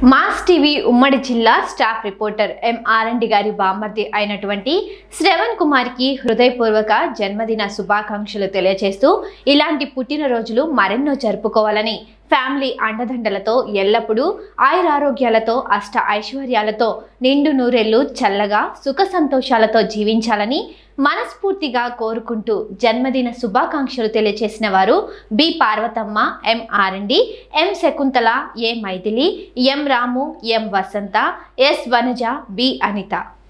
mass TV ఉమ్మడి జిల్లా staff reporter ఎం RMD గారి బామ్మర్ది అయినటువంటి శ్రవణ్ కుమార్కి హృదయపూర్వక జన్మదిన శుభాకాంక్షలు తెలియజేస్తూ ఇలాంటి పుట్టినరోజులు మరెన్నో జరుపుకోవాలని ఫ్యామిలీ అండదండలతో ఎల్లప్పుడూ ఆయురారోగ్యాలతో అష్ట ఐశ్వర్యాలతో నిండు నూరెళ్ళు చల్లగా సుఖ సంతోషాలతో జీవించాలని మనస్ఫూర్తిగా కోరుకుంటూ జన్మదిన శుభాకాంక్షలు తెలియజేసిన వారు బి పార్వతమ్మ ఎం ఆరండి M Shakuntala A Mythili M Ramu M Vasantha S Vanaja B Anitha